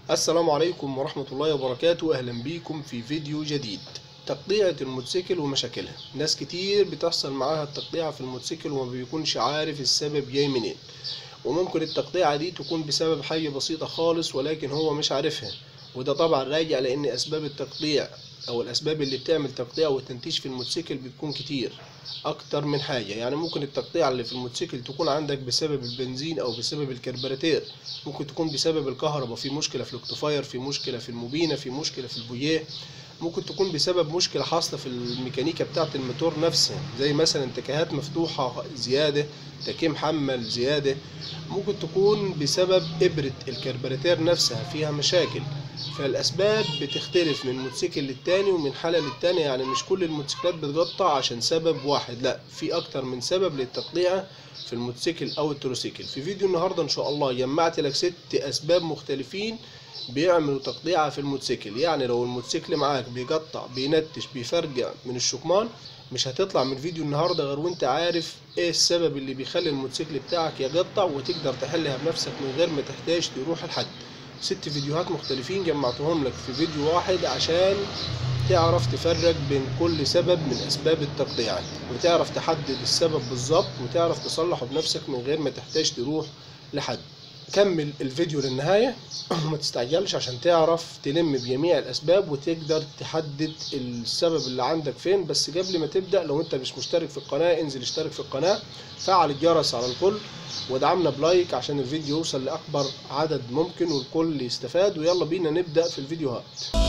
السلام عليكم ورحمة الله وبركاته أهلا بيكم في فيديو جديد تقطيعة الموتوسيكل ومشاكلها ناس كتير بتحصل معاها التقطيعة في الموتوسيكل وما بيكونش عارف السبب جاي منين وممكن التقطيعة دي تكون بسبب حاجة بسيطة خالص ولكن هو مش عارفها وده طبعا راجع لأن أسباب التقطيع أو الأسباب اللي بتعمل تقطيع والتنتيج في الموتوسيكل بتكون كتير أكتر من حاجة يعني ممكن التقطيع اللي في الموتوسيكل تكون عندك بسبب البنزين أو بسبب الكربراتير ممكن تكون بسبب الكهرباء في مشكلة في الاكتفاير في مشكلة في الموبينة في مشكلة في البوييه ممكن تكون بسبب مشكلة حاصلة في الميكانيكا بتاعة الموتور نفسها زي مثلا تكهات مفتوحة زيادة تكيه محمل زيادة ممكن تكون بسبب إبرة الكربراتير نفسها فيها مشاكل فالأسباب بتختلف من موتوسيكل للتاني ومن حالة للتانية يعني مش كل الموتوسيكلات بتقطع عشان سبب واحد لا في أكتر من سبب للتقطيع في الموتوسيكل أو التروسيكل في فيديو النهاردة إن شاء الله جمعت لك ست أسباب مختلفين بيعملوا تقطيعة في الموتوسيكل يعني لو الموتوسيكل معاك بيقطع بينتش بيفرجع من الشكمان مش هتطلع من فيديو النهارده غير وانت عارف ايه السبب اللي بيخلي الموتوسيكل بتاعك يقطع وتقدر تحلها بنفسك من غير ما تحتاج تروح لحد ست فيديوهات مختلفين جمعتهم لك في فيديو واحد عشان تعرف تفرق بين كل سبب من اسباب التقطيع وتعرف تحدد السبب بالظبط وتعرف تصلحه بنفسك من غير ما تحتاج تروح لحد كمل الفيديو للنهاية وما تستعجلش عشان تعرف تلم بجميع الأسباب وتقدر تحدد السبب اللي عندك فين بس قبل ما تبدأ لو أنت مش مشترك في القناة انزل اشترك في القناة فعل الجرس على الكل ودعمنا بلايك عشان الفيديو يوصل لأكبر عدد ممكن والكل يستفاد ويلا بينا نبدأ في الفيديوهات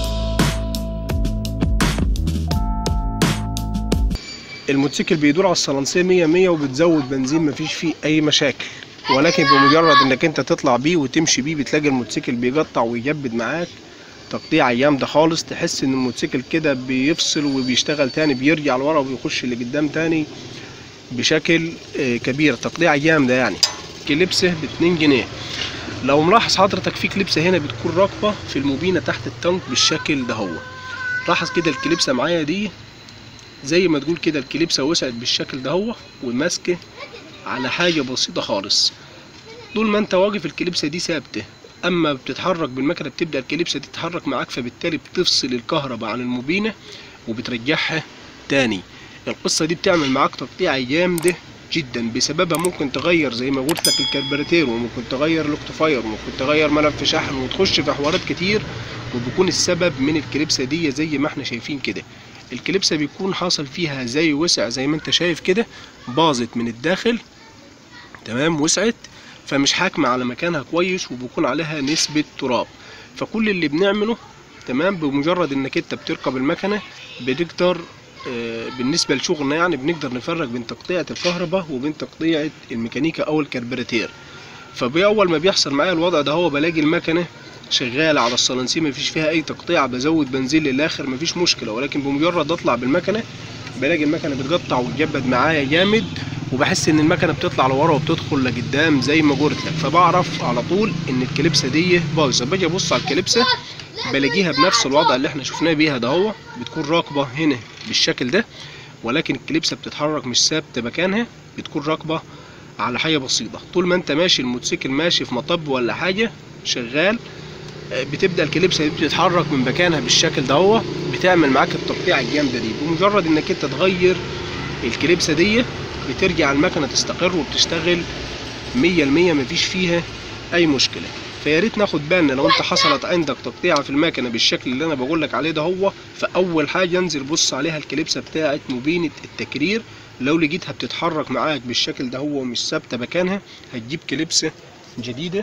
الموتوسيكل بيدور على الصلنسية 100 100 وبتزود بنزين مفيش فيه أي مشاكل ولكن بمجرد انك انت تطلع بيه وتمشي بيه بتلاقي الموتوسيكل بيقطع ويجبد معاك تقطيع جامده خالص تحس ان الموتوسيكل كده بيفصل وبيشتغل تاني بيرجع لورا وبيخش اللي قدام تاني بشكل كبير تقطيع جامده يعني كليبسه ب 2 جنيه لو ملاحظ حضرتك في كليبسه هنا بتكون راكبه في الموبينه تحت التانك بالشكل ده هو لاحظ كده الكليبسه معايا دي زي ما تقول كده الكليبسه وسعت بالشكل ده هو وماسكه على حاجة بسيطة خالص طول ما انت واقف الكليبسة دي ثابتة اما بتتحرك بالمكنة بتبدأ الكليبسة دي تتحرك معاك فبالتالي بتفصل الكهرباء عن الموبينة وبترجعها تاني القصة دي بتعمل معاك تقطيع جامدة جدا بسببها ممكن تغير زي ما قلت لك الكربراتير وممكن تغير الاكتفاير وممكن تغير ملف شحن وتخش في حوارات كتير وبيكون السبب من الكليبسة دي زي ما احنا شايفين كده الكليبسة بيكون حاصل فيها زي وسع زي ما انت شايف كده باظت من الداخل تمام وسعت فمش حاكمة على مكانها كويس وبيكون عليها نسبة تراب فكل اللي بنعمله تمام بمجرد انك انت بتركب المكنة بنقدر آه بالنسبة لشغلنا يعني بنقدر نفرق بين تقطيعة الكهرباء وبين تقطيعة الميكانيكا او الكربراتير فبأول ما بيحصل معايا الوضع ده هو بلاقي المكنة شغالة على الصلنسيه مفيش فيها أي تقطيع بزود بنزين للآخر مفيش مشكلة ولكن بمجرد أطلع بالمكنة بلاقي المكنة بتقطع وتجبد معايا جامد وبحس إن المكنة بتطلع لورا وبتدخل لقدام زي ما قلت لك فبعرف على طول إن الكليبسة دي بايظة باجي أبص على الكليبسة بلاقيها بنفس الوضع اللي احنا شفناه بيها ده هو بتكون راكبة هنا بالشكل ده ولكن الكليبسة بتتحرك مش ثابتة مكانها بتكون راكبة على حاجة بسيطة طول ما انت ماشي الموتوسيكل ماشي في مطب ولا حاجة شغال بتبدا الكليبسه دي بتتحرك من مكانها بالشكل ده هو بتعمل معاك التقطيع الجامده دي بمجرد انك انت تغير الكليبسه دي بترجع المكنه تستقر وبتشتغل مية المية مفيش فيها اي مشكله فيا ريت ناخد بالنا لو انت حصلت عندك تقطيعه في المكنه بالشكل اللي انا بقول لك عليه ده هو فاول حاجه انزل بص عليها الكليبسه بتاعه مبينه التكرير لو لقيتها بتتحرك معاك بالشكل ده هو ومش ثابته مكانها هتجيب كليبسه جديده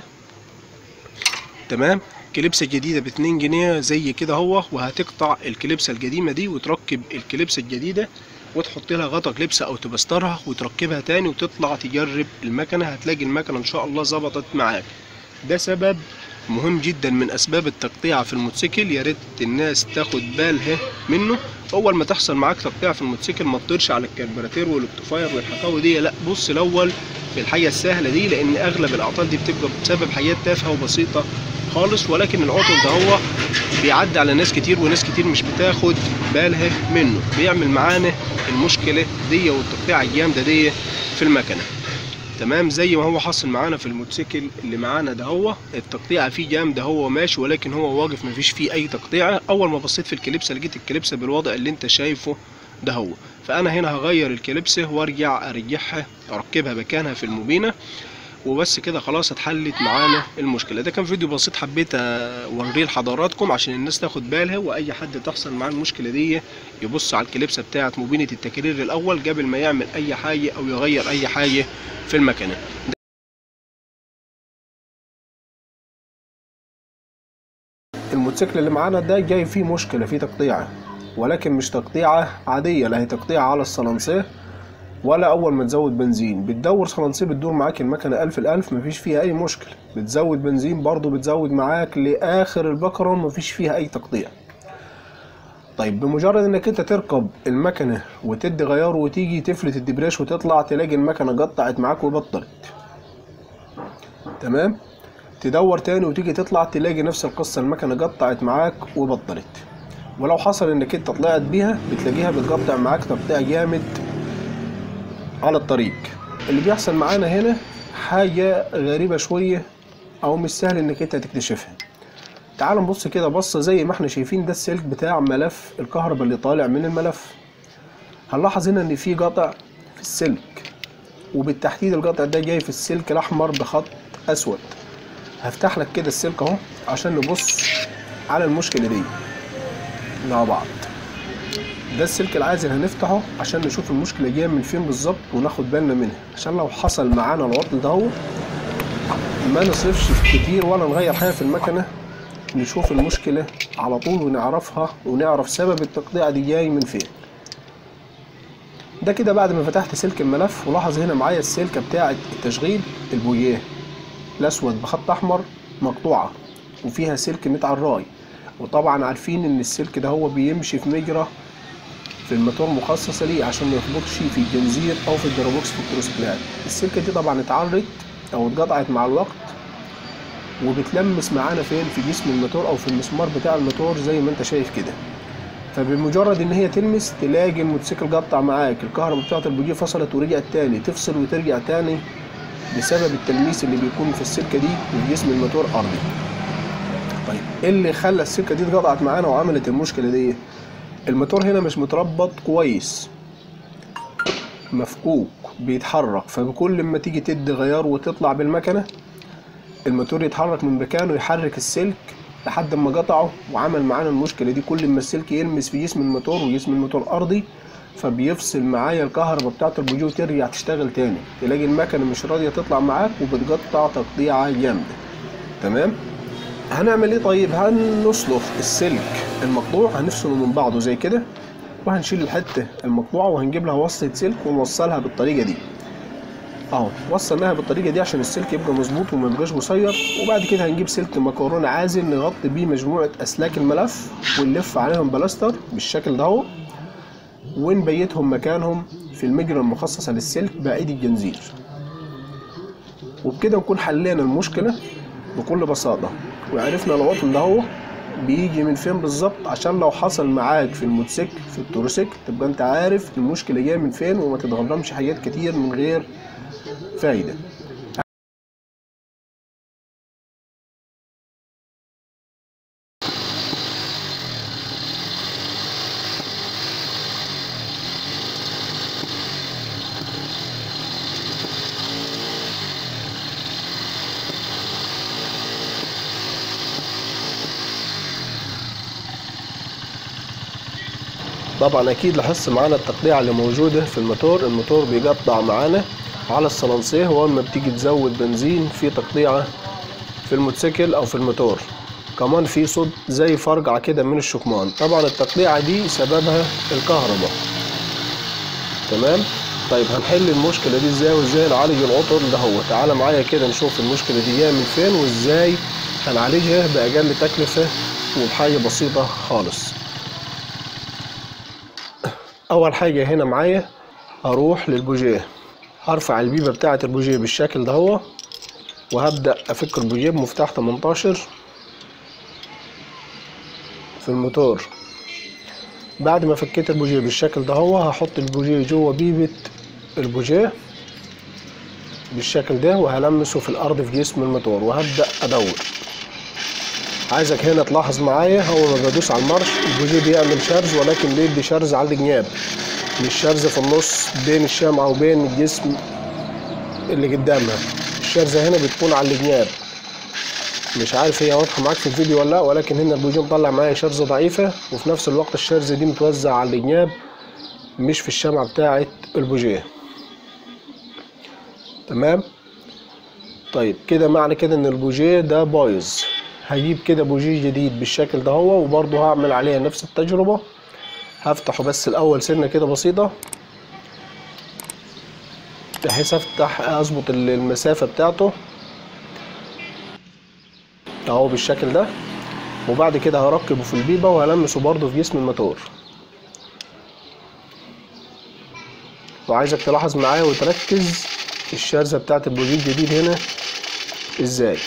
تمام كليبسه جديده ب 2 جنيه زي كده هو وهتقطع الكليبسه القديمه دي وتركب الكليبسه الجديده وتحط لها غطا كليبسه او تبسترها وتركبها تاني وتطلع تجرب المكنه هتلاقي المكنه ان شاء الله ظبطت معاك ده سبب مهم جدا من اسباب التقطيع في الموتوسيكل يا ريت الناس تاخد بالها منه اول ما تحصل معاك تقطيع في الموتوسيكل ما تطيرش على الكربراتير والاكتفاير والحكاوي دي لا بص الاول في الحاجه السهله دي لان اغلب الاعطال دي بتبقى بسبب حاجات تافهه وبسيطه خالص ولكن العطل ده هو بيعدي على ناس كتير وناس كتير مش بتاخد بالها منه بيعمل معانا المشكله دي والتقطيع الجامده دي في المكنه تمام زي ما هو حاصل معانا في الموتوسيكل اللي معانا ده هو التقطيعه فيه جامده هو ماشي ولكن هو واقف مفيش فيه اي تقطيعه اول ما بصيت في الكليبسه لقيت الكليبسه بالوضع اللي انت شايفه ده هو فانا هنا هغير الكليبسه وارجع ارجعها اركبها مكانها في المبينه وبس كده خلاص اتحلت معانا المشكله ده كان فيديو بسيط حبيت اوريه لحضراتكم عشان الناس تاخد بالها واي حد تحصل معاه المشكله دي يبص على الكليبسه بتاعه مبينه التكرير الاول قبل ما يعمل اي حاجه او يغير اي حاجه في المكنه الموتوسيكل اللي معانا ده جاي فيه مشكله فيه تقطيعه ولكن مش تقطيعه عاديه لا هي تقطيعه على الصلنسيه ولا اول ما تزود بنزين بتدور صلنسيه بتدور معاك المكنه الف الالف مفيش فيها اي مشكله بتزود بنزين برضو بتزود معاك لاخر البكره مفيش فيها اي تقطيع طيب بمجرد انك انت تركب المكنه وتدي غيار وتيجي تفلت الدبريش وتطلع تلاقي المكنه قطعت معاك وبطلت تمام تدور تاني وتيجي تطلع تلاقي نفس القصه المكنه قطعت معاك وبطلت ولو حصل انك انت طلعت بيها بتلاقيها بتقطع معاك تقطيع جامد على الطريق اللي بيحصل معانا هنا حاجة غريبة شوية أو مش سهل إنك أنت تكتشفها تعال نبص كده بصة زي ما احنا شايفين ده السلك بتاع ملف الكهرباء اللي طالع من الملف هنلاحظ هنا إن في قطع في السلك وبالتحديد القطع ده جاي في السلك الأحمر بخط أسود هفتح لك كده السلك أهو عشان نبص على المشكلة دي مع بعض ده السلك العازل هنفتحه عشان نشوف المشكلة جاية من فين بالظبط وناخد بالنا منها عشان لو حصل معانا العطل ده هو ما نصرفش كتير ولا نغير حاجة في المكنة نشوف المشكلة على طول ونعرفها ونعرف سبب التقطيع دي جاي من فين ده كده بعد ما فتحت سلك الملف ولاحظ هنا معايا السلكة بتاعة التشغيل البوياه الأسود بخط أحمر مقطوعة وفيها سلك متعراي وطبعا عارفين ان السلك ده هو بيمشي في مجرى في الموتور مخصصة ليه عشان ما يخبطش في الجنزير او في الدرابوكس في التروسكلات السلكة دي طبعا اتعرت او اتقطعت مع الوقت وبتلمس معانا فين في جسم الموتور او في المسمار بتاع الموتور زي ما انت شايف كده فبمجرد ان هي تلمس تلاقي الموتوسيكل قطع معاك الكهرباء بتاعت البوجيه فصلت ورجعت تاني تفصل وترجع تاني بسبب التلميس اللي بيكون في السلكة دي في جسم الموتور ارضي طيب ايه اللي خلى السلكة دي اتقطعت معانا وعملت المشكلة دي الموتور هنا مش متربط كويس مفكوك بيتحرك فبكل ما تيجي تدي غيار وتطلع بالمكنة الموتور يتحرك من مكانه يحرك السلك لحد ما قطعه وعمل معانا المشكلة دي كل ما السلك يلمس في جسم الموتور وجسم الموتور أرضي فبيفصل معايا الكهرباء بتاعت البوجيه وترجع تشتغل تاني تلاقي المكنة مش راضية تطلع معاك وبتقطع تقطيعة جامدة تمام هنعمل ايه طيب هنسلخ السلك المقطوع هنفصله من بعضه زي كده وهنشيل الحته المقطوعه وهنجيب لها وصله سلك ونوصلها بالطريقه دي اهو وصلناها بالطريقه دي عشان السلك يبقى مظبوط وما يبقاش قصير وبعد كده هنجيب سلك مكرونه عازل نغطي بيه مجموعه اسلاك الملف ونلف عليهم بلاستر بالشكل ده اهو ونبيتهم مكانهم في المجرى المخصصه للسلك بعيد الجنزير وبكده نكون حلينا المشكله بكل بساطه وعرفنا العطل ده هو بيجي من فين بالظبط عشان لو حصل معاك في الموتوسيكل في التروسيكل تبقى انت عارف المشكله جايه من فين وما تتغرمش حاجات كتير من غير فايده طبعا اكيد لاحظت معانا التقطيع اللي موجوده في الموتور الموتور بيقطع معانا على الصلنسيه واول ما بتيجي تزود بنزين في تقطيعه في الموتوسيكل او في الموتور كمان في صوت زي فرقعه كده من الشكمان طبعا التقطيعه دي سببها الكهرباء تمام طيب هنحل المشكله دي ازاي وازاي نعالج العطل ده هو تعالى معايا كده نشوف المشكله دي جايه من فين وازاي هنعالجها باقل تكلفه وبحاجه بسيطه خالص اول حاجه هنا معايا هروح للبوجيه هرفع البيبه بتاعه البوجيه بالشكل ده هو وهبدا افك البوجيه بمفتاح 18 في الموتور بعد ما فكيت البوجيه بالشكل ده هو هحط البوجيه جوه بيبه البوجيه بالشكل ده وهلمسه في الارض في جسم الموتور وهبدا ادور عايزك هنا تلاحظ معايا اول ما بدوس على المارش البوجيه بيعمل شرز ولكن بيدي شرز على الجناب مش شرز في النص بين الشمعة وبين الجسم اللي قدامها الشرزة هنا بتكون على الجناب مش عارف هي واضحة معاك في الفيديو ولا لا ولكن هنا البوجيه مطلع معايا شرزة ضعيفة وفي نفس الوقت الشرزة دي متوزع على الجناب مش في الشمعة بتاعة البوجيه تمام طيب كده معنى كده ان البوجيه ده بايظ هجيب كده بوجيه جديد بالشكل ده هو وبرضه هعمل عليه نفس التجربة هفتحه بس الاول سنة كده بسيطة بحيث افتح اظبط المسافة بتاعته اهو بالشكل ده وبعد كده هركبه في البيبة وهلمسه برضه في جسم الموتور وعايزك تلاحظ معايا وتركز الشرزة بتاعت البوجيه الجديد هنا ازاي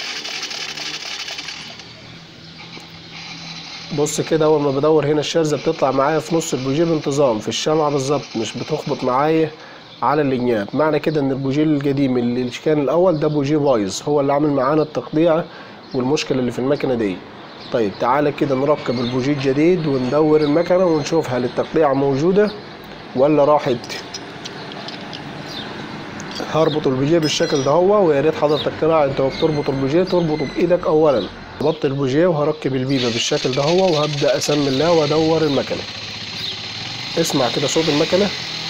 بص كده اول ما بدور هنا الشرزة بتطلع معايا في نص البوجيه بانتظام في الشمعة بالظبط مش بتخبط معايا على الجناب معنى كده ان البوجيه القديم اللي كان الاول ده بوجيه بايظ هو اللي عامل معانا التقطيع والمشكلة اللي في المكنة دي طيب تعالى كده نركب البوجيه الجديد وندور المكنة ونشوف هل التقطيع موجودة ولا راحت هربط البوجيه بالشكل ده هو ويا ريت حضرتك تراعي انت بتربط البوجيه تربطه بايدك اولا ربطت البوجيه وهركب البيبه بالشكل ده هو وهبدا اسمي الله وادور المكنه اسمع كده صوت المكنه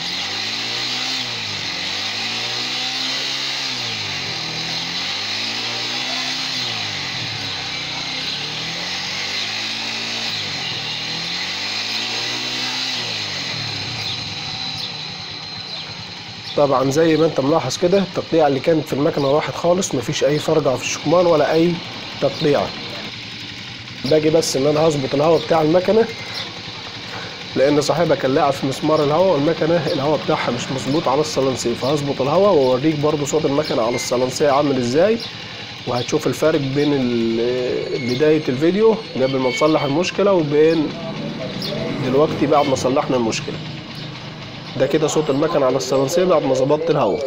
طبعا زي ما انت ملاحظ كده التقطيع اللي كانت في المكنه راحت خالص مفيش اي فرجعه في الشكمان ولا اي تقطيع باجي بس ان انا هظبط الهواء بتاع المكنه لان صاحبها كان لاعب في مسمار الهواء والمكنه الهواء بتاعها مش مظبوط على الصلنسيه فهظبط الهواء واوريك برضو صوت المكنه على الصلنسيه عامل ازاي وهتشوف الفرق بين بدايه الفيديو قبل ما نصلح المشكله وبين دلوقتي بعد ما صلحنا المشكله ده كده صوت المكنه على الصلنسيه بعد ما ظبطت الهواء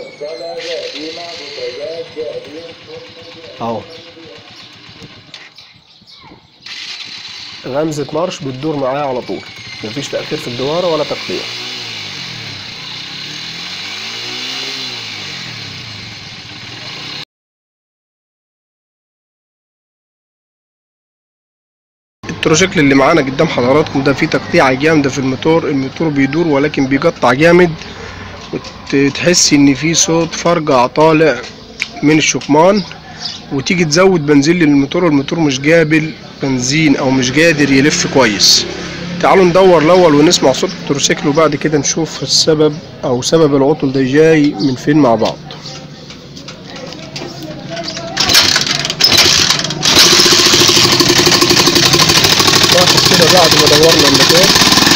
اهو غمزة مارش بتدور معايا على طول مفيش تأخير في الدوارة ولا تقطيع التروجيكل اللي معانا قدام حضراتكم ده فيه تقطيعة جامدة في الموتور الموتور بيدور ولكن بيقطع جامد وتحس ان في صوت فرجع طالع من الشكمان وتيجي تزود بنزين للموتور الموتور مش قابل بنزين او مش قادر يلف كويس تعالوا ندور الاول ونسمع صوت التروسيكل وبعد كده نشوف السبب او سبب العطل ده جاي من فين مع بعض لاحظ كده بعد ما دورنا الموتور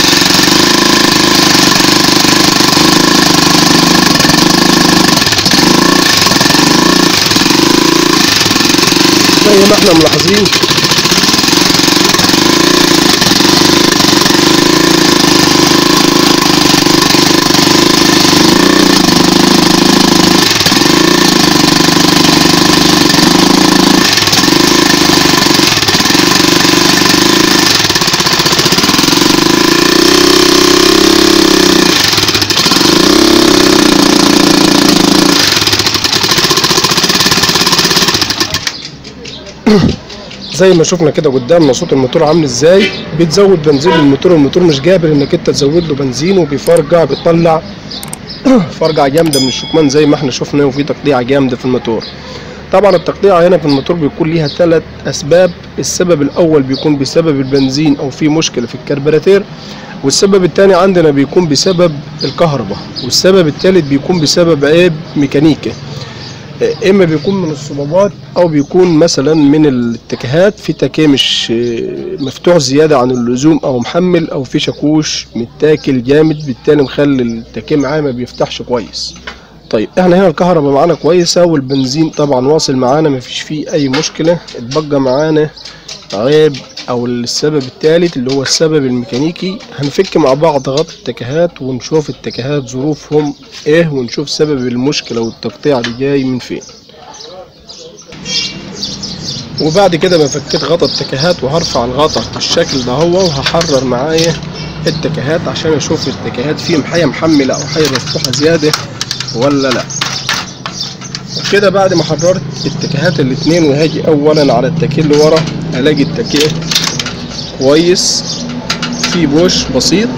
زي ما احنا ملاحظين زي ما شفنا كده قدامنا صوت الموتور عامل ازاي بتزود بنزين للموتور الموتور مش قابل انك انت تزود له بنزين وبيفرجع بيطلع فرجع جامده من الشكمان زي ما احنا شفنا وفي تقطيع جامده في الموتور طبعا التقطيع هنا في الموتور بيكون ليها ثلاث اسباب السبب الاول بيكون بسبب البنزين او في مشكله في الكربراتير والسبب الثاني عندنا بيكون بسبب الكهرباء والسبب الثالث بيكون بسبب عيب ميكانيكي اما بيكون من الصبابات او بيكون مثلا من الاتجاهات في تكيه مش مفتوح زياده عن اللزوم او محمل او في شاكوش متاكل جامد بالتالي مخلي التكيه معاه ما بيفتحش كويس طيب احنا هنا الكهرباء معانا كويسة والبنزين طبعا واصل معانا مفيش فيه اي مشكلة اتبقى معانا عيب او السبب الثالث اللي هو السبب الميكانيكي هنفك مع بعض غطا التكهات ونشوف التكهات ظروفهم ايه ونشوف سبب المشكلة والتقطيع اللي جاي من فين وبعد كده ما فكيت غطا التكهات وهرفع الغطا بالشكل ده هو وهحرر معايا التكهات عشان اشوف التكهات فيهم حاجه محمله او حاجه مفتوحه زياده ولا لا وكده بعد ما حررت التكهات الاتنين وهاجي اولا على التكيه اللي ورا الاقي التكيه كويس في بوش بسيط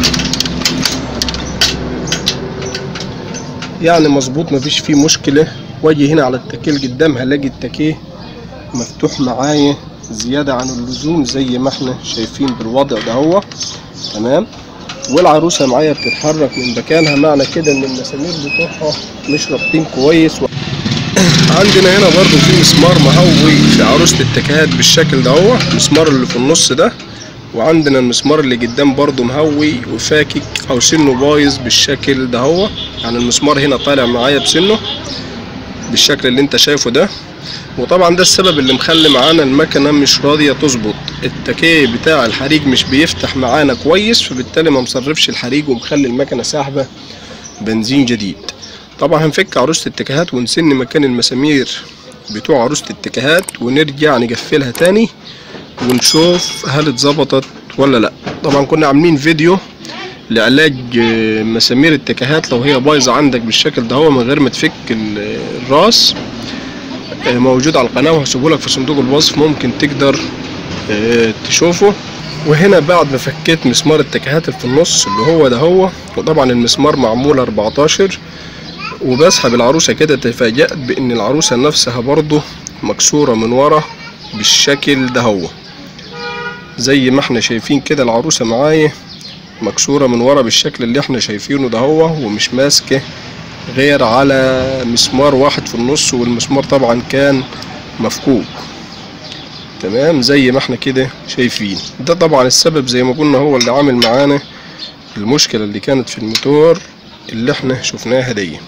يعني مظبوط مفيش فيه مشكله واجي هنا على التكيه اللي قدام هلاقي التكيه مفتوح معايا زيادة عن اللزوم زي ما احنا شايفين بالوضع ده هو تمام والعروسة معايا بتتحرك من مكانها معنى كده ان المسامير بتوعها مش رابطين كويس و... عندنا هنا برضو في مسمار مهوي في عروسة التكهات بالشكل ده هو المسمار اللي في النص ده وعندنا المسمار اللي قدام برضو مهوي وفاكك او سنه بايظ بالشكل ده هو يعني المسمار هنا طالع معايا بسنه بالشكل اللي انت شايفه ده وطبعا ده السبب اللي مخلي معانا المكنه مش راضيه تظبط التكيه بتاع الحريق مش بيفتح معانا كويس فبالتالي ما مصرفش الحريق ومخلي المكنه ساحبه بنزين جديد طبعا هنفك عروسه التكهات ونسن مكان المسامير بتوع عروسه التكهات ونرجع نقفلها تاني ونشوف هل اتظبطت ولا لا طبعا كنا عاملين فيديو لعلاج مسامير التكهات لو هي بايظه عندك بالشكل ده هو من غير ما تفك الراس موجود على القناة وهسيبه لك في صندوق الوصف ممكن تقدر تشوفه وهنا بعد ما فكيت مسمار التكهات اللي في النص اللي هو ده هو وطبعا المسمار معمول 14 وبسحب العروسة كده تفاجأت بان العروسة نفسها برضو مكسورة من ورا بالشكل ده هو زي ما احنا شايفين كده العروسة معايا مكسورة من ورا بالشكل اللي احنا شايفينه ده هو ومش ماسكة غير على مسمار واحد في النص والمسمار طبعا كان مفكوك تمام زي ما احنا كده شايفين ده طبعا السبب زي ما قلنا هو اللي عامل معانا المشكلة اللي كانت في الموتور اللي احنا شفناها دي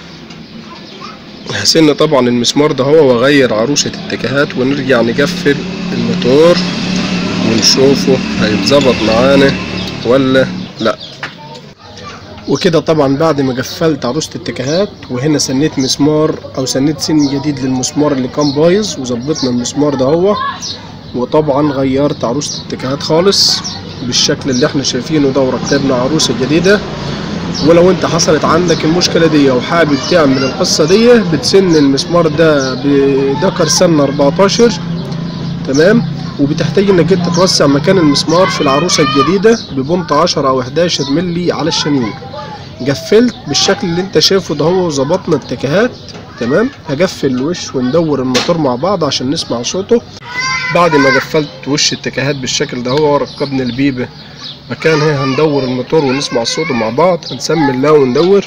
هسن طبعا المسمار ده هو واغير عروسة التكهات ونرجع نقفل الموتور ونشوفه هيتظبط معانا ولا لا وكده طبعا بعد ما قفلت عروسة التكهات وهنا سنيت مسمار او سنيت سن جديد للمسمار اللي كان بايظ وظبطنا المسمار ده هو وطبعا غيرت عروسة التكهات خالص بالشكل اللي احنا شايفينه ده وركبنا عروسة جديدة ولو انت حصلت عندك المشكلة دي وحابب تعمل القصة دي بتسن المسمار ده بدكر سنة 14 تمام وبتحتاج انك انت توسع مكان المسمار في العروسة الجديدة ببنط 10 او 11 ملي على الشنيور قفلت بالشكل اللي انت شايفه ده هو وظبطنا التكهات تمام هقفل الوش وندور الموتور مع بعض عشان نسمع صوته بعد ما قفلت وش التكهات بالشكل ده هو وركبنا البيبة مكانها هندور الموتور ونسمع صوته مع بعض هنسمي الله وندور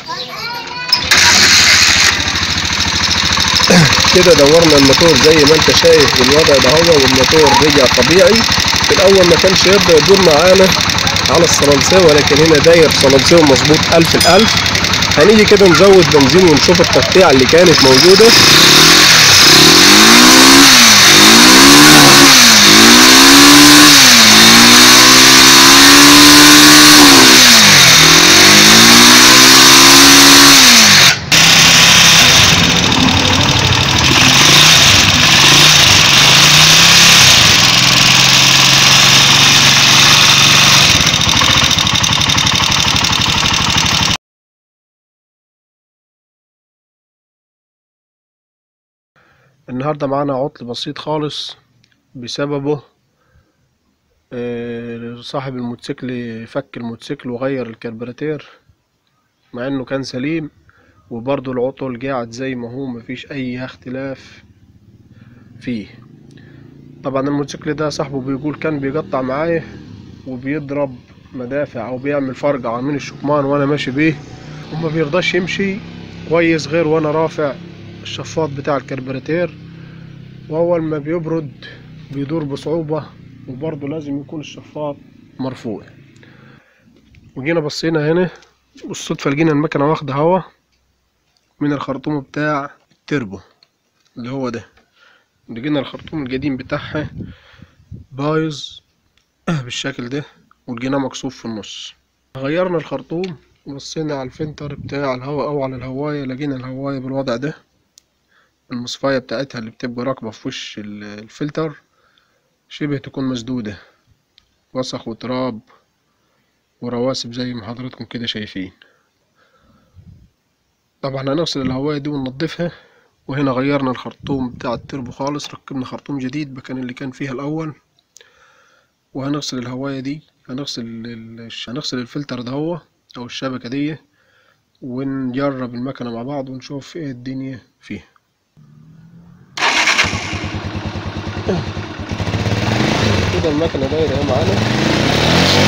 كده دورنا الموتور زي ما انت شايف بالوضع ده هو والموتور رجع طبيعي في الاول ما كانش يرضى يدور معانا على الصلنسيه ولكن هنا داير صلنسيه مظبوط الف الالف هنيجي كده نزود بنزين ونشوف التقطيع اللي كانت موجوده النهاردة معانا عطل بسيط خالص بسببه آه، صاحب الموتوسيكل فك الموتوسيكل وغير الكربراتير مع انه كان سليم وبرضه العطل قاعد زي ما هو مفيش اي اختلاف فيه طبعا الموتوسيكل ده صاحبه بيقول كان بيقطع معايا وبيضرب مدافع او بيعمل فرقعة من الشكمان وانا ماشي بيه وما بيرضاش يمشي كويس غير وانا رافع الشفاط بتاع الكربراتير واول ما بيبرد بيدور بصعوبة وبرضه لازم يكون الشفاط مرفوع وجينا بصينا هنا بالصدفة لقينا المكنة واخدة هوا من الخرطوم بتاع التربو اللي هو ده لقينا الخرطوم القديم بتاعها بايظ بالشكل ده ولقيناه مكسوف في النص غيرنا الخرطوم وبصينا على الفلتر بتاع الهواء او على الهواية لقينا الهواية بالوضع ده المصفاية بتاعتها اللي بتبقى راكبة في وش ال- الفلتر شبه تكون مسدودة وسخ وتراب ورواسب زي ما حضراتكم كده شايفين طبعا هنغسل الهواية دي وننضفها وهنا غيرنا الخرطوم بتاع التربو خالص ركبنا خرطوم جديد مكان اللي كان فيها الأول وهنغسل الهواية دي هنغسل ال... هنغسل الفلتر ده هو أو الشبكة دي ونجرب المكنة مع بعض ونشوف ايه الدنيا فيها كده المكنة دايرة اهي معانا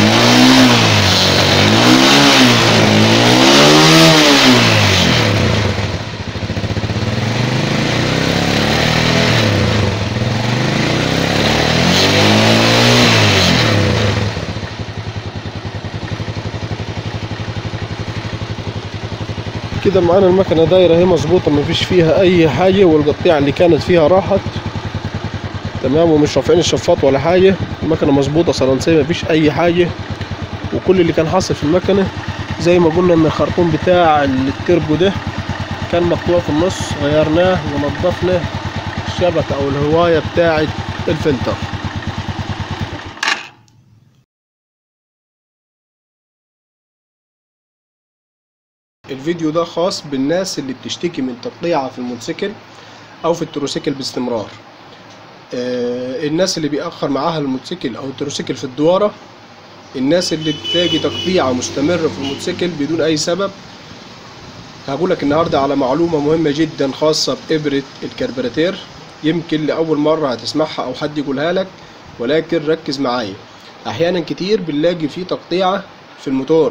كده معانا المكنة دايرة اهي مظبوطة مفيش فيها أي حاجة والقطيعة اللي كانت فيها راحت تمام ومش رافعين الشفاط ولا حاجة المكنة مظبوطة صلنسية مفيش أي حاجة وكل اللي كان حاصل في المكنة زي ما قلنا إن الخرطوم بتاع التربو ده كان مقطوع في النص غيرناه ونضفنا الشبكة أو الهواية بتاعة الفلتر الفيديو ده خاص بالناس اللي بتشتكي من تقطيعة في الموتوسيكل أو في التروسيكل باستمرار آه، الناس اللي بيأخر معاها الموتوسيكل أو التروسيكل في الدوارة الناس اللي بتلاقي تقطيعة مستمرة في الموتوسيكل بدون أي سبب هقولك النهاردة على معلومة مهمة جدا خاصة بإبرة الكربراتير يمكن لأول مرة هتسمعها أو حد يقولها لك ولكن ركز معايا أحيانا كتير بنلاقي فيه تقطيعة في الموتور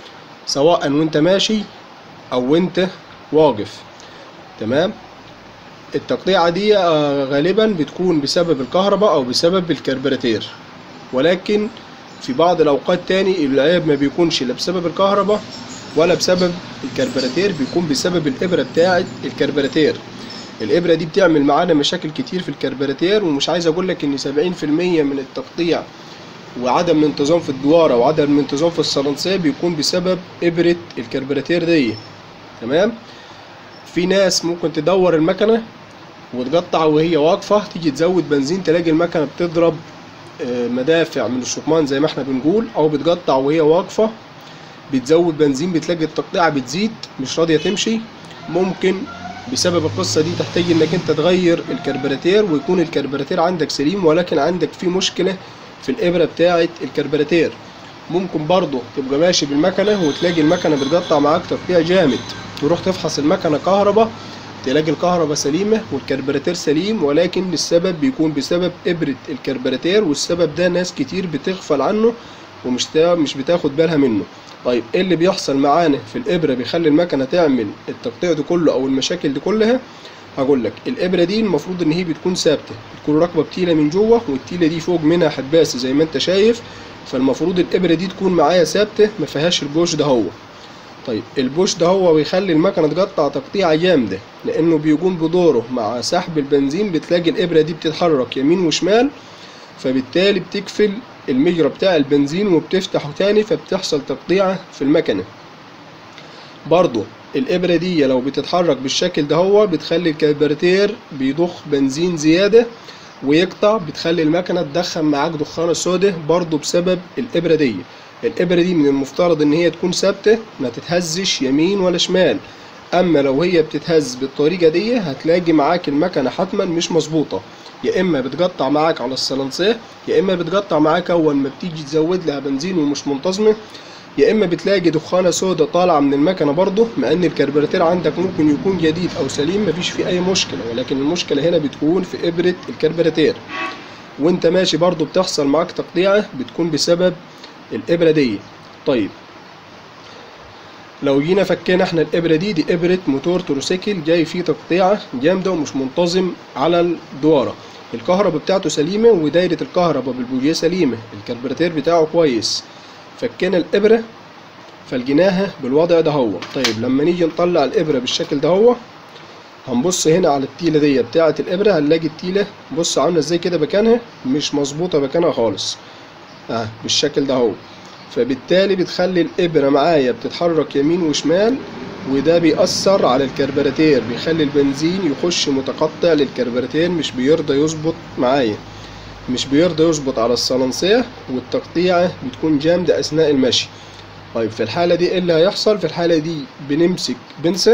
سواء وانت ماشي أو وانت واقف تمام التقطيعة دي آه، غالبا بتكون بسبب الكهرباء أو بسبب الكربراتير ولكن في بعض الأوقات تاني العيب ما بيكونش لا بسبب الكهرباء ولا بسبب الكربراتير بيكون بسبب الإبرة بتاعة الكربراتير الإبرة دي بتعمل معانا مشاكل كتير في الكربراتير ومش عايز أقول لك إن 70% من التقطيع وعدم الانتظام في الدوارة وعدم الانتظام في الصلنسية بيكون بسبب إبرة الكربراتير دي تمام في ناس ممكن تدور المكنة وتقطع وهي واقفة تيجي تزود بنزين تلاقي المكنة بتضرب آه، مدافع من الشكمان زي ما احنا بنقول او بتقطع وهي واقفة بتزود بنزين بتلاقي التقطيعة بتزيد مش راضية تمشي ممكن بسبب القصة دي تحتاج انك انت تغير الكربراتير ويكون الكربراتير عندك سليم ولكن عندك فيه مشكلة في الإبرة بتاعة الكربراتير ممكن برضه تبقى ماشي بالمكنة وتلاقي المكنة بتقطع معاك تقطيع جامد تروح تفحص المكنة كهرباء تلاقي الكهرباء سليمة والكربراتير سليم ولكن السبب بيكون بسبب إبرة الكربراتير والسبب ده ناس كتير بتغفل عنه ومش تا- مش بتاخد بالها منه طيب ايه اللي بيحصل معانا في الإبرة بيخلي المكنة تعمل التقطيع ده كله أو المشاكل دي كلها هقول لك الإبرة دي المفروض إن هي بتكون ثابتة بتكون راكبة بتيلة من جوه والتيلة دي فوق منها حباس زي ما أنت شايف فالمفروض الإبرة دي تكون معايا ثابتة ما فيهاش البوش ده هو طيب البوش ده هو بيخلي المكنة تقطع تقطيعة جامدة لأنه بيقوم بدوره مع سحب البنزين بتلاقي الإبرة دي بتتحرك يمين وشمال فبالتالي بتقفل المجرى بتاع البنزين وبتفتحه تاني فبتحصل تقطيعة في المكنة برضو الإبرة دي لو بتتحرك بالشكل ده هو بتخلي الكربراتير بيضخ بنزين زيادة ويقطع بتخلي المكنة تدخن معاك دخانة سودة برضو بسبب الإبرة دي الإبرة دي من المفترض إن هي تكون ثابتة ما تتهزش يمين ولا شمال أما لو هي بتتهز بالطريقة دي هتلاقي معاك المكنة حتما مش مظبوطة يا إما بتقطع معاك على السلنسيه يا إما بتقطع معاك أول ما بتيجي تزود لها بنزين ومش منتظمة يا اما بتلاقي دخانه سودة طالعه من المكنه برضه مع ان الكربراتير عندك ممكن يكون جديد او سليم مفيش فيه اي مشكله ولكن المشكله هنا بتكون في ابره الكربراتير وانت ماشي برضه بتحصل معاك تقطيعه بتكون بسبب الابره دي طيب لو جينا فكينا احنا الابره دي دي ابره موتور تروسيكل جاي فيه تقطيعه جامده ومش منتظم على الدواره الكهرباء بتاعته سليمه ودايره الكهرباء بالبوجيه سليمه الكربراتير بتاعه كويس فكينا الابره فلقيناها بالوضع ده هو طيب لما نيجي نطلع الابره بالشكل ده هو هنبص هنا على التيله دي بتاعه الابره هنلاقي التيله بص عامله ازاي كده مكانها مش مظبوطه مكانها خالص اه بالشكل ده هو فبالتالي بتخلي الابره معايا بتتحرك يمين وشمال وده بيأثر على الكربراتير بيخلي البنزين يخش متقطع للكربراتير مش بيرضى يظبط معايا مش بيرضى يظبط على الصلنسية والتقطيعة بتكون جامدة أثناء المشي طيب في الحالة دي ايه اللي هيحصل في الحالة دي بنمسك بنسة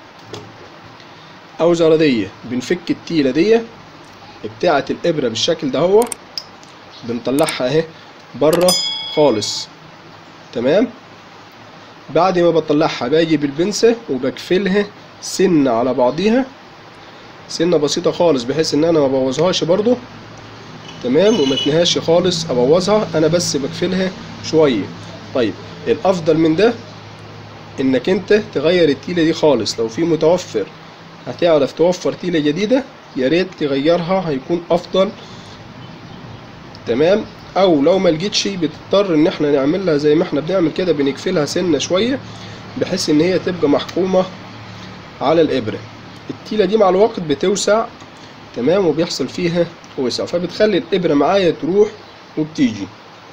أو زردية بنفك التيلة دي بتاعة الإبرة بالشكل ده هو بنطلعها اهي بره خالص تمام بعد ما بطلعها باجي بالبنسة وبكفلها سنة على بعضيها سنة بسيطة خالص بحيث ان انا ما بوظهاش برضو تمام وما تنهاش خالص ابوظها انا بس بكفلها شوية طيب الافضل من ده انك انت تغير التيلة دي خالص لو في متوفر هتعرف توفر تيلة جديدة يا ريت تغيرها هيكون افضل تمام او لو ما لقيتش بتضطر ان احنا نعملها زي ما احنا بنعمل كده بنقفلها سنه شويه بحيث ان هي تبقى محكومه على الابره التيله دي مع الوقت بتوسع تمام وبيحصل فيها وسع فبتخلي الابره معايا تروح وبتيجي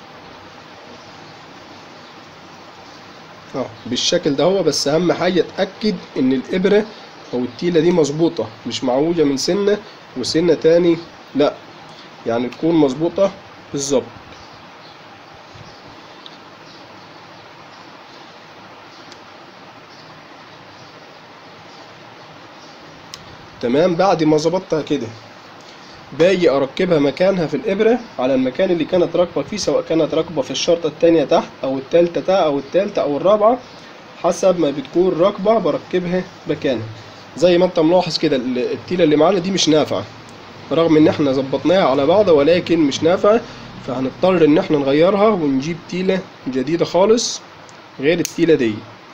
اه بالشكل ده هو بس اهم حاجه اتاكد ان الابره او التيله دي مظبوطه مش معوجه من سنه وسنه تاني لا يعني تكون مظبوطه بالظبط تمام بعد ما ظبطتها كده باجي اركبها مكانها في الابره على المكان اللي كانت راكبه فيه سواء كانت راكبه في الشرطه التانية تحت او التالتة تحت او التالتة او الرابعه حسب ما بتكون راكبه بركبها مكانها زي ما انت ملاحظ كده التيله اللي معانا دي مش نافعه رغم ان احنا ظبطناها على بعض ولكن مش نافعه فهنضطر ان احنا نغيرها ونجيب تيلة جديدة خالص غير التيلة دي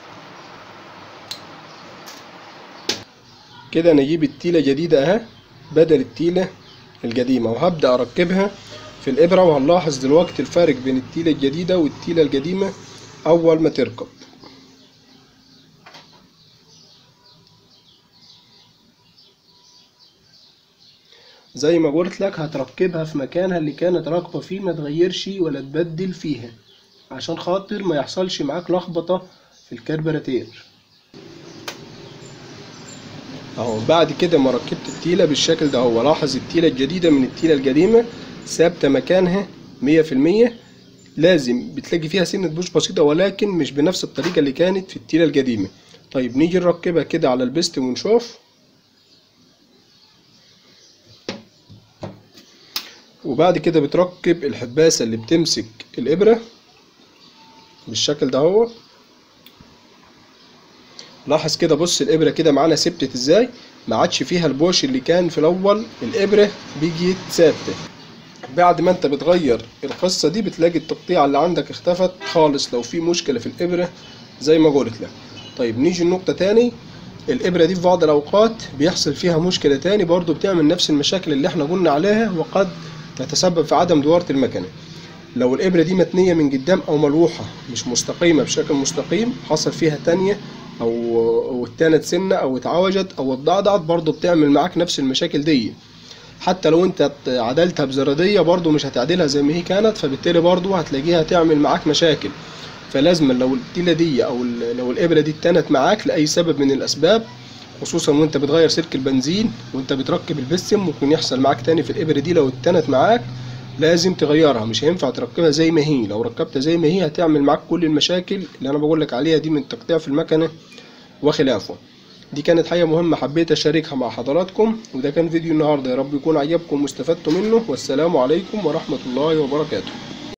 كده انا اجيب التيلة جديدة اهي بدل التيلة القديمة وهبدأ اركبها في الابرة وهنلاحظ دلوقتي الفارق بين التيلة الجديدة والتيلة القديمة اول ما تركب زي ما قلت لك هتركبها في مكانها اللي كانت راكبة فيه ما تغيرش ولا تبدل فيها عشان خاطر ما يحصلش معاك لخبطة في الكربراتير اهو بعد كده ما ركبت التيلة بالشكل ده هو لاحظ التيلة الجديدة من التيلة القديمة ثابتة مكانها مية في المية لازم بتلاقي فيها سنة بوش بسيطة ولكن مش بنفس الطريقة اللي كانت في التيلة القديمة طيب نيجي نركبها كده على البست ونشوف وبعد كده بتركب الحباسة اللي بتمسك الإبرة بالشكل ده هو لاحظ كده بص الإبرة كده معانا ثبتت ازاي ما عادش فيها البوش اللي كان في الأول الإبرة بيجي ثابتة بعد ما انت بتغير القصة دي بتلاقي التقطيع اللي عندك اختفت خالص لو في مشكلة في الإبرة زي ما قلت لك طيب نيجي النقطة تاني الإبرة دي في بعض الأوقات بيحصل فيها مشكلة تاني برضو بتعمل نفس المشاكل اللي احنا قلنا عليها وقد تتسبب في عدم دوارة المكنة لو الإبرة دي متنية من قدام أو ملوحة مش مستقيمة بشكل مستقيم حصل فيها تانية أو أو اتنت سنة أو اتعوجت أو اتضعضعت برضو بتعمل معاك نفس المشاكل دي حتى لو انت عدلتها بزرادية برضو مش هتعدلها زي ما هي كانت فبالتالي برضو هتلاقيها تعمل معاك مشاكل فلازم لو التيلة دي أو لو الإبرة دي اتنت معاك لأي سبب من الأسباب خصوصا وانت بتغير سلك البنزين وانت بتركب البسم ممكن يحصل معاك تاني في الإبرة دي لو اتنت معاك لازم تغيرها مش هينفع تركبها زي ما هي لو ركبتها زي ما هي هتعمل معاك كل المشاكل اللي انا بقول لك عليها دي من تقطيع في المكنه وخلافه دي كانت حاجه مهمه حبيت اشاركها مع حضراتكم وده كان فيديو النهارده يا رب يكون عجبكم واستفدتوا منه والسلام عليكم ورحمه الله وبركاته